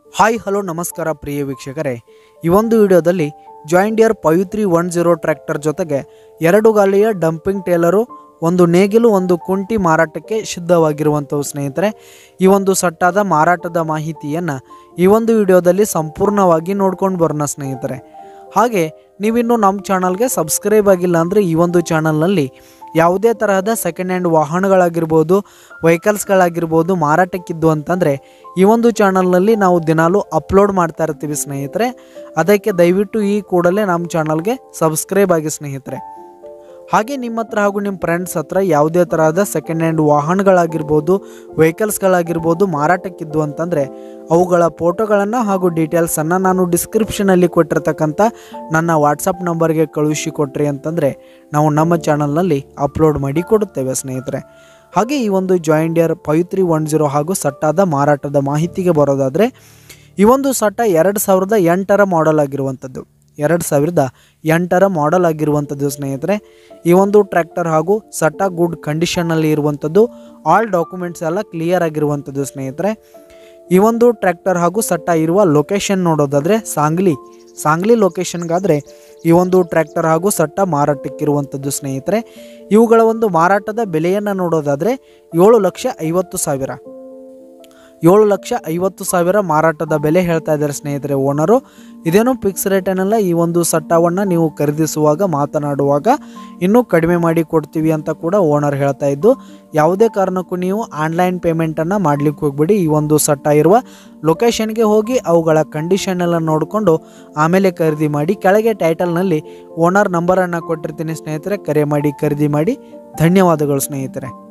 hi hello ನಮಸ್ಕಾರ ಪ್ರಿಯ ವೀಕ್ಷಕರೇ ಈ ಒಂದು ವಿಡಿಯೋದಲ್ಲಿ John Deere five three one zero tractor ಜೊತೆಗೆ ಎರಡು ಗಾಲಿಯ ಡಂಪಿಂಗ್ ಟೇಲರು ಒಂದು ನೇಗಿಲು ಒಂದು ಕುಂಟಿ ಮಾರಾಟಕ್ಕೆ ಸಿದ್ಧವಾಗಿರುವಂಥವು ಸ್ನೇಹಿತರೆ ಈ ಒಂದು ಸಟ್ಟಾದ ಮಾರಾಟದ ಮಾಹಿತಿಯನ್ನು ಈ ಒಂದು ವಿಡಿಯೋದಲ್ಲಿ ಸಂಪೂರ್ಣವಾಗಿ ನೋಡ್ಕೊಂಡು ಬರೋಣ ಸ್ನೇಹಿತರೆ ಹಾಗೆ ನೀವಿನ್ನು ನಮ್ಮ ಚಾನಲ್ಗೆ ಸಬ್ಸ್ಕ್ರೈಬ್ ಆಗಿಲ್ಲ ಅಂದರೆ ಈ ಒಂದು ಚಾನಲ್ನಲ್ಲಿ ಯಾವುದೇ ತರಹದ ಸೆಕೆಂಡ್ ಹ್ಯಾಂಡ್ ವಾಹನಗಳಾಗಿರ್ಬೋದು ವೆಹಿಕಲ್ಸ್ಗಳಾಗಿರ್ಬೋದು ಮಾರಾಟಕ್ಕಿದ್ದು ಅಂತಂದರೆ ಈ ಒಂದು ಚಾನಲ್ನಲ್ಲಿ ನಾವು ದಿನಾಲೂ ಅಪ್ಲೋಡ್ ಮಾಡ್ತಾ ಇರ್ತೀವಿ ಸ್ನೇಹಿತರೆ ಅದಕ್ಕೆ ದಯವಿಟ್ಟು ಈ ಕೂಡಲೇ ನಮ್ಮ ಚಾನಲ್ಗೆ ಸಬ್ಸ್ಕ್ರೈಬ್ ಆಗಿ ಸ್ನೇಹಿತರೆ ಹಾಗೆ ನಿಮ್ಮ ಹತ್ರ ಹಾಗೂ ನಿಮ್ಮ ಫ್ರೆಂಡ್ಸ್ ಹತ್ರ ಯಾವುದೇ ತರಹದ ಸೆಕೆಂಡ್ ಹ್ಯಾಂಡ್ ವಾಹನಗಳಾಗಿರ್ಬೋದು ವೆಹಿಕಲ್ಸ್ಗಳಾಗಿರ್ಬೋದು ಮಾರಾಟಕ್ಕಿದ್ದು ಅಂತಂದರೆ ಅವುಗಳ ಫೋಟೋಗಳನ್ನು ಹಾಗೂ ಡೀಟೇಲ್ಸನ್ನು ನಾನು ಡಿಸ್ಕ್ರಿಪ್ಷನಲ್ಲಿ ಕೊಟ್ಟಿರ್ತಕ್ಕಂಥ ನನ್ನ ವಾಟ್ಸಪ್ ನಂಬರ್ಗೆ ಕಳುಹಿಸಿ ಕೊಟ್ರಿ ಅಂತಂದರೆ ನಾವು ನಮ್ಮ ಚಾನಲ್ನಲ್ಲಿ ಅಪ್ಲೋಡ್ ಮಾಡಿ ಕೊಡುತ್ತೇವೆ ಸ್ನೇಹಿತರೆ ಹಾಗೆ ಈ ಒಂದು John Deere five three one zero ಹಾಗೂ ಸಟ್ಟಾದ ಮಾರಾಟದ ಮಾಹಿತಿಗೆ ಬರೋದಾದರೆ ಈ ಒಂದು ಸಟ್ಟ ಎರಡು ಸಾವಿರದ ಎಂಟರ ಮಾಡೆಲ್ ಆಗಿರುವಂಥದ್ದು ಎರಡು ಸಾವಿರದ ಎಂಟರ ಮಾಡೆಲ್ ಆಗಿರುವಂಥದ್ದು ಸ್ನೇಹಿತರೆ ಈ ಒಂದು ಟ್ರ್ಯಾಕ್ಟರ್ ಹಾಗೂ ಸಟ್ಟ ಗುಡ್ ಕಂಡೀಷನ್ನಲ್ಲಿ ಇರುವಂಥದ್ದು ಆಲ್ ಡಾಕ್ಯುಮೆಂಟ್ಸ್ ಎಲ್ಲ ಕ್ಲಿಯರ್ ಆಗಿರುವಂಥದ್ದು ಸ್ನೇಹಿತರೆ ಈ ಒಂದು ಟ್ರ್ಯಾಕ್ಟರ್ ಹಾಗೂ ಸಟ್ಟ ಇರುವ ಲೊಕೇಶನ್ ನೋಡೋದಾದರೆ ಸಾಂಗ್ಲಿ ಸಾಂಗ್ಲಿ ಲೊಕೇಶನ್ಗಾದರೆ ಈ ಒಂದು ಟ್ರ್ಯಾಕ್ಟರ್ ಹಾಗೂ ಸಟ್ಟ ಮಾರಾಟಕ್ಕಿರುವಂಥದ್ದು ಸ್ನೇಹಿತರೆ ಇವುಗಳ ಒಂದು ಮಾರಾಟದ ಬೆಲೆಯನ್ನು ನೋಡೋದಾದರೆ ಏಳು ಲಕ್ಷ ಐವತ್ತು ಸಾವಿರ ಏಳು ಲಕ್ಷ ಐವತ್ತು ಸಾವಿರ ಮಾರಾಟದ ಬೆಲೆ ಹೇಳ್ತಾ ಇದ್ದಾರೆ ಸ್ನೇಹಿತರೆ ಓನರು ಇದೇನು ಫಿಕ್ಸ್ ರೇಟನ್ನೆಲ್ಲ ಈ ಒಂದು ಸಟ್ಟವನ್ನು ನೀವು ಖರೀದಿಸುವಾಗ ಮಾತನಾಡುವಾಗ ಇನ್ನೂ ಕಡಿಮೆ ಮಾಡಿ ಕೊಡ್ತೀವಿ ಅಂತ ಕೂಡ ಓನರ್ ಹೇಳ್ತಾ ಇದ್ದು ಯಾವುದೇ ಕಾರಣಕ್ಕೂ ನೀವು ಆನ್ಲೈನ್ ಪೇಮೆಂಟನ್ನು ಮಾಡ್ಲಿಕ್ಕೆ ಹೋಗ್ಬಿಡಿ ಈ ಒಂದು ಸಟ್ಟ ಇರುವ ಲೊಕೇಶನ್ಗೆ ಹೋಗಿ ಅವುಗಳ ಕಂಡೀಷನ್ ಎಲ್ಲ ನೋಡಿಕೊಂಡು ಆಮೇಲೆ ಖರೀದಿ ಮಾಡಿ ಕೆಳಗೆ ಟೈಟಲ್ನಲ್ಲಿ ಓನರ್ ನಂಬರನ್ನು ಕೊಟ್ಟಿರ್ತೀನಿ ಸ್ನೇಹಿತರೆ ಕರೆ ಮಾಡಿ ಖರೀದಿ ಮಾಡಿ ಧನ್ಯವಾದಗಳು ಸ್ನೇಹಿತರೆ